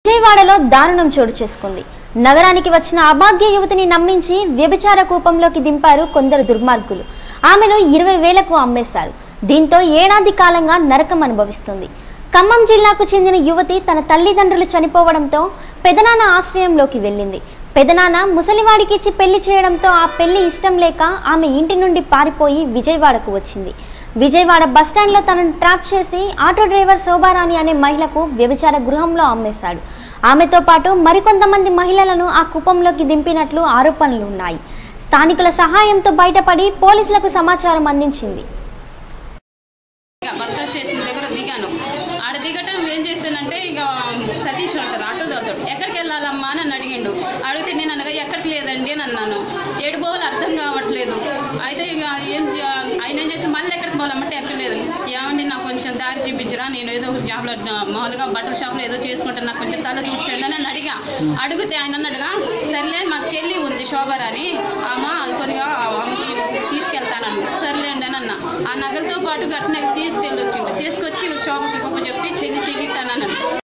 విజయవాడలో దారుణం చోటు చేసుకుంది నగరానికి వచ్చిన అభాగ్య యువతిని నమ్మించి వ్యభిచార కూపంలోకి దింపారు కొందరు దుర్మార్గులు ఆమెను ఇరవై వేలకు అమ్మేశారు దీంతో ఏడాది కాలంగా నరకం అనుభవిస్తుంది ఖమ్మం జిల్లాకు చెందిన యువతి తన తల్లిదండ్రులు చనిపోవడంతో పెదనాన్న ఆశ్రయంలోకి వెళ్ళింది పెదనాన్న ముసలివాడికి ఇచ్చి పెళ్లి చేయడంతో ఆ పెళ్లి ఇష్టం లేక ఆమె ఇంటి నుండి పారిపోయి విజయవాడకు వచ్చింది విజయవాడ బస్టాండ్లో తనను ట్రాప్ చేసి ఆటో డ్రైవర్ శోభారాణి అనే మహిళకు వ్యభిచార గృహంలో అమ్మేశాడు ఆమెతో పాటు మరికొంతమంది మహిళలను ఆ కుప్పంలోకి దింపినట్లు ఆరోపణలు ఉన్నాయి స్థానికుల సహాయంతో బయటపడి పోలీసులకు సమాచారం అందించింది ఇక బస్ స్టాప్ స్టేషన్ దగ్గర దిగాను ఆడ దిగటం ఏం చేశానంటే ఇక సతీష్ ఉంటారు ఆటో దొరుకుతాడు ఎక్కడికి వెళ్ళాలమ్మా అని నన్ను అడిగిండు అడిగితే నేను అనగా ఎక్కడికి లేదండి అని అన్నాను ఏడు పోవాలి అర్థం కావట్లేదు అయితే ఇక ఏం చే- ఆయన ఏం చేసి మళ్ళీ ఎక్కడికి పోవాలంటే ఎక్కడ లేదు ఏమండి నాకు కొంచెం దారి చూపించరా నేను ఏదో ఒక జాబ్లో మామూలుగా బట్టల షాప్లో ఏదో చేసుకుంటాను నాకు కొంచెం తల చూపించండి అని అడిగా అడిగితే ఆయన అన్నాడుగా సర్లే మాకు చెల్లి ఉంది శోభరాని అమ్మ కొద్దిగా ఆమెకి తీసుకెళ్తానని సర్లేండి అని అన్న ఆ నగలతో పాటు గట్టిన తీసుకెళ్ళి వచ్చిండు తీసుకొచ్చి శోభకి గొప్ప చెప్పి చెల్లి చెల్లి అన్నాను